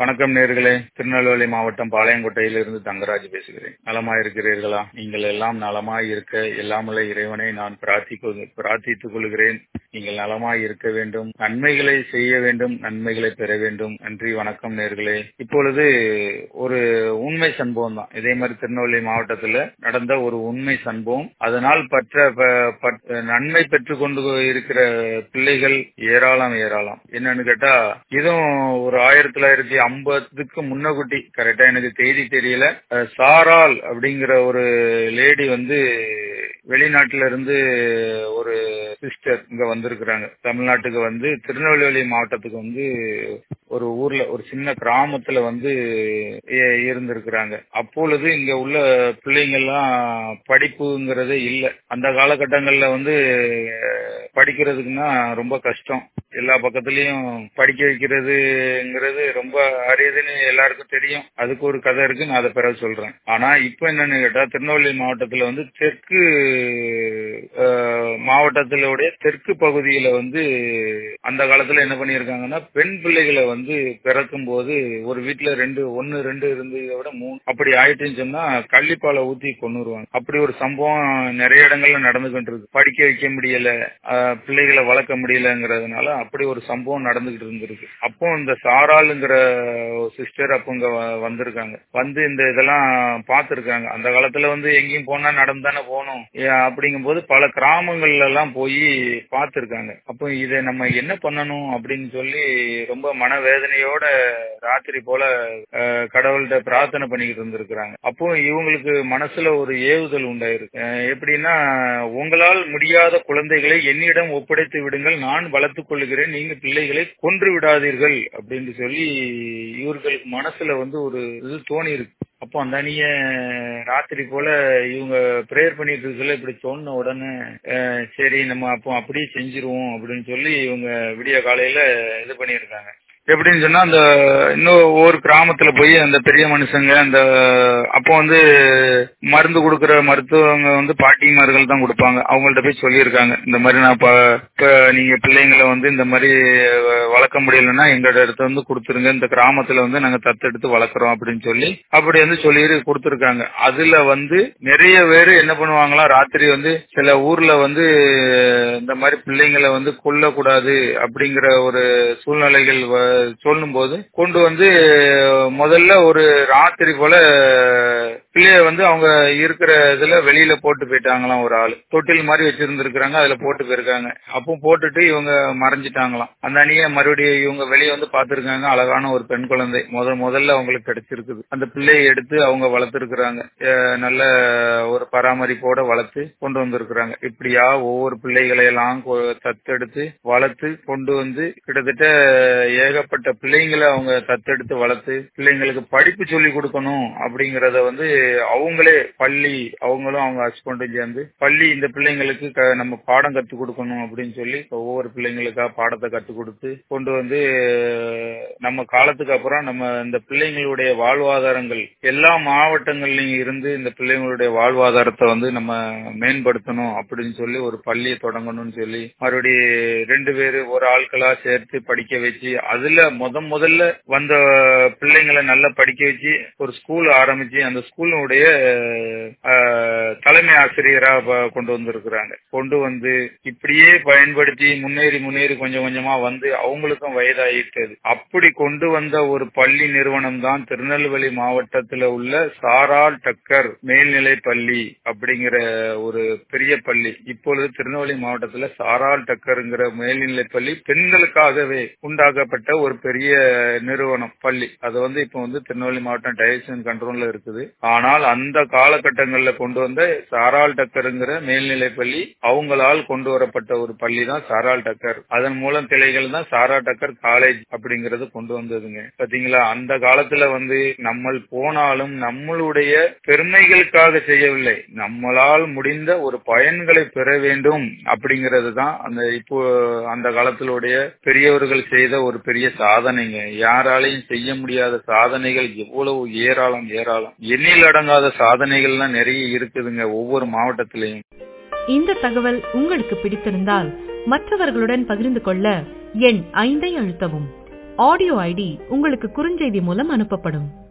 வணக்கம் நேர்களே திருநெல்வேலி மாவட்டம் பாளையங்கோட்டையிலிருந்து தங்கராஜ் பேசுகிறேன் நலமா இருக்கிறீர்களா நீங்கள் எல்லாம் நலமாய் இருக்க எல்லாமுள்ள இறைவனை நான் பிரார்த்திக்க பிரார்த்தித்துக் கொள்கிறேன் நீங்கள் நலமாய் இருக்க வேண்டும் நன்மைகளை செய்ய வேண்டும் நன்மைகளை பெற வேண்டும் நன்றி வணக்கம் நேர்களே இப்பொழுது ஒரு உண்மை சம்பவம் தான் இதே மாதிரி திருநெல்வேலி மாவட்டத்துல நடந்த ஒரு உண்மை சம்பவம் அதனால் பற்ற ப- பட்- நன்மை பெற்றுக் கொண்டு இருக்கிற பிள்ளைகள் ஏராளம் ஏராளம் என்னன்னு கேட்டா இதுவும் ஒரு ஆயிரத்தி தொள்ளாயிரத்தி ஐம்பதுக்கு முன்னகுட்டி கரெக்டா எனக்கு தேதி தெரியல அஹ் சாரால் அப்படிங்கிற ஒரு லேடி வந்து வெளிநாட்டுல இருந்து ஒரு சிஸ்டர் இங்க வந்திருக்கிறாங்க தமிழ்நாட்டுக்கு வந்து திருநெல்வேலி மாவட்டத்துக்கு வந்து ஒரு ஊர்ல ஒரு சின்ன கிராமத்துல வந்து இ- இருந்திருக்கிறாங்க அப்பொழுது இங்க உள்ள பிள்ளைங்க எல்லாம் படிப்புங்கிறதே இல்ல அந்த காலகட்டங்கள்ல வந்து அஹ், படிக்கிறதுக்குன்னா ரொம்ப கஷ்டம் எல்லா பக்கத்துலயும் படிக்க வைக்கிறதுங்கிறது ரொம்ப அரியதுன்னு எல்லாருக்கும் தெரியும் அதுக்கு ஒரு கதை இருக்கு நான் அதை பிறகு சொல்றேன் ஆனா இப்ப என்னன்னு கேட்டா திருநெல்வேலி மாவட்டத்துல வந்து தெற்கு அஹ், மாவட்டத்திலுடைய தெற்கு பகுதியில வந்து அந்த காலத்துல என்ன பண்ணிருக்காங்கன்னா பெண் பிள்ளைகளை வந்து பிறக்கும் போது ஒரு வீட்டுல ரெண்டு ஒன்னு ரெண்டு இருந்ததை விட மூணு அப்படி ஆயிட்டுன்னு சொன்னா கள்ளிப்பாலை ஊத்தி கொண்டுருவாங்க அப்படி ஒரு சம்பவம் நிறைய இடங்கள்ல நடந்துகிட்டு இருக்கு படிக்க வைக்க முடியல அஹ், பிள்ளைகளை வளர்க்க முடியலங்கிறதுனால அப்படி ஒரு சம்பவம் நடந்துகிட்டு இருந்திருக்கு அப்போ இந்த சாராளுங்கிற சிஸ்டர் அப்போ இங்க வ- வந்திருக்காங்க வந்து இந்த இதெல்லாம் பார்த்திருக்காங்க அந்த காலத்துல வந்து எங்கேயும் போனா நடந்து தானே போகணும் ஏ, அப்படிங்கும்போது பல கிராமங்கள்ல எல்லாம் போய் பார்த்திருக்காங்க அப்போ இதை நம்ம என்ன பண்ணணும் அப்படின்னு சொல்லி ரொம்ப மனவேதனையோட ராத்திரி போல அஹ், கடவுள்கிட்ட பிரார்த்தனை பண்ணிக்கிட்டு இருந்திருக்கிறாங்க அப்போ இவங்களுக்கு மனசுல ஒரு ஏவுதல் உண்டாயிருக்கு அஹ், எப்படின்னா உங்களால் முடியாத குழந்தைகளை என்னிடம் ஒப்படைத்து விடுங்கள் நான் வளர்த்துக் கொள்கிறேன் நீங்க பிள்ளைகளை கொன்று விடாதீர்கள் அப்படின்னு சொல்லி இவர்களுக்கு மனசுல வந்து ஒரு இது தோணி இருக்கு அப்போ அந்த அணிய ராத்திரி போல இவங்க ப்ரேயர் பண்ணிட்டு இருக்கல இப்படி தோணுன உடனே அஹ், சரி நம்ம அப்போ அப்படியே செஞ்சிருவோம் அப்படின்னு சொல்லி இவங்க விடிய காலையில இது பண்ணியிருக்காங்க எப்படின்னு சொன்னா அந்த இன்னும் ஒரு கிராமத்துல போய் அந்த பெரிய மனுஷங்க அந்த அப்போ வந்து மருந்து கொடுக்கிற மருத்துவங்க வந்து பாட்டிமார்கள் தான் கொடுப்பாங்க அவங்கள்ட்ட போய் சொல்லியிருக்காங்க இந்த மாதிரி நான் இப்ப இப்ப நீங்க பிள்ளைங்களை வந்து இந்த மாதிரி வ- வளர்க்க முடியலன்னா எங்களோட இடத்த வந்து கொடுத்துருங்க இந்த கிராமத்துல வந்து நாங்க தத்தெடுத்து வளர்க்குறோம் அப்படின்னு சொல்லி அப்படி வந்து சொல்லி கொடுத்துருக்காங்க அதுல வந்து நிறைய பேர் என்ன பண்ணுவாங்களா ராத்திரி வந்து சில ஊர்ல வந்து இந்த மாதிரி பிள்ளைங்களை வந்து கொல்லக்கூடாது அப்படிங்கிற ஒரு சூழ்நிலைகள் வ- சொல்லும் போது கொண்டு வந்து முதல்ல ஒரு ராத்திரி போல பிள்ளைய வந்து அவங்க இருக்கிற இதுல வெளியில போட்டு போயிட்டாங்களாம் ஒரு ஆளு தொட்டில் மாதிரி வச்சிருந்திருக்கிறாங்க அதுல போட்டு போயிருக்காங்க அப்போ போட்டுட்டு இவங்க மறைஞ்சிட்டாங்களாம் அந்த அணியை மறுபடியும் இவங்க வெளியே வந்து பார்த்திருக்காங்க அழகான ஒரு பெண் குழந்தை முத முதல்ல அவங்களுக்கு கிடைச்சிருக்குது அந்த பிள்ளையை எடுத்து அவங்க வளர்த்திருக்கிறாங்க அஹ் நல்ல ஒரு பராமரிப்போட வளர்த்து கொண்டு வந்திருக்கிறாங்க இப்படியா ஒவ்வொரு பிள்ளைகளை எல்லாம் கொ- தத்தெடுத்து வளர்த்து கொண்டு வந்து கிட்டத்தட்ட ஏகப்பட்ட பிள்ளைங்களை அவங்க தத்தெடுத்து வளர்த்து பிள்ளைங்களுக்கு படிப்பு சொல்லி கொடுக்கணும் அப்படிங்கறத வந்து அவங்களே பள்ளி அவங்களும் அவங்க ஹஸ்பண்டும் சேர்ந்து பள்ளி இந்த பிள்ளைங்களுக்கு க- நம்ம பாடம் கற்றுக் கொடுக்கணும் அப்படின்னு சொல்லி ஒவ்வொரு பிள்ளைங்களுக்கா பாடத்தை கற்றுக் கொடுத்து கொண்டு வந்து நம்ம காலத்துக்கு அப்புறம் நம்ம இந்த பிள்ளைங்களுடைய வாழ்வாதாரங்கள் எல்லா மாவட்டங்கள்லயும் இருந்து இந்த பிள்ளைங்களுடைய வாழ்வாதாரத்தை வந்து நம்ம மேம்படுத்தணும் அப்படின்னு சொல்லி ஒரு பள்ளியை தொடங்கணும்னு சொல்லி மறுபடியும் ரெண்டு பேரு ஒரு ஆட்களா சேர்த்து படிக்க வச்சு அதுல முத முதல்ல வந்த பிள்ளைங்களை நல்லா படிக்க வச்சு ஒரு ஸ்கூல் ஆரம்பிச்சு அந்த ஸ்கூலுடைய அஹ், தலைமை ஆசிரியரா ப- கொண்டு வந்திருக்கிறாங்க கொண்டு வந்து இப்படியே பயன்படுத்தி முன்னேறி முன்னேறி கொஞ்சம் கொஞ்சமா வந்து அவங்களுக்கும் வயதாயிட்டது அப்படி கொண்டு வந்த ஒரு பள்ளி நிறுவனம் தான் திருநெல்வேலி மாவட்டத்துல உள்ள சாரால் டக்கர் மேல்நிலை பள்ளி அப்படிங்கிற ஒரு பெரிய பள்ளி இப்பொழுது திருநெல்வேலி மாவட்டத்துல சாரால் டக்கருங்கிற மேல்நிலை பள்ளி பெண்களுக்காகவே உண்டாக்கப்பட்ட ஒரு பெரிய நிறுவனம் பள்ளி அது வந்து இப்ப வந்து திருநெல்வேலி மாவட்டம் டைரக்ஷன் கண்ட்ரோல்ல இருக்குது ஆனால் அந்த காலகட்டங்கள்ல கொண்டு வந்த சாரால் டக்கருங்கிற மேல்நிலை பள்ளி அவங்களால் கொண்டு வரப்பட்ட ஒரு பள்ளி தான் சாரால் டக்கர் அதன் மூலம் கிளைகள் தான் சாரா டக்கர் காலேஜ் அப்படிங்கறது கொண்டு வந்ததுங்க பாத்தீங்களா அந்த காலத்துல வந்து நம்ம போனாலும் நம்மளுடைய பெருமைகளுக்காக செய்யவில்லை நம்மளால் முடிந்த ஒரு பயன்களை பெற வேண்டும் அப்படிங்கிறது தான் அந்த இப்போ அந்த காலத்திலுடைய பெரியவர்கள் செய்த ஒரு பெரிய சாதனைங்க யாராலையும் செய்ய முடியாத சாதனைகள் எவ்வளவு ஏராளம் ஏராளம் எண்ணில் அடங்காத சாதனைகள்லாம் நிறைய இருக்குதுங்க ஒவ்வொரு மாவட்டத்திலையும் இந்த தகவல் உங்களுக்கு பிடித்திருந்தால் மற்றவர்களுடன் பகிர்ந்து கொள்ள எண் ஐந்தை அழுத்தவும் ஆடியோ ஐடி உங்களுக்கு குறுஞ்செய்தி மூலம் அனுப்பப்படும்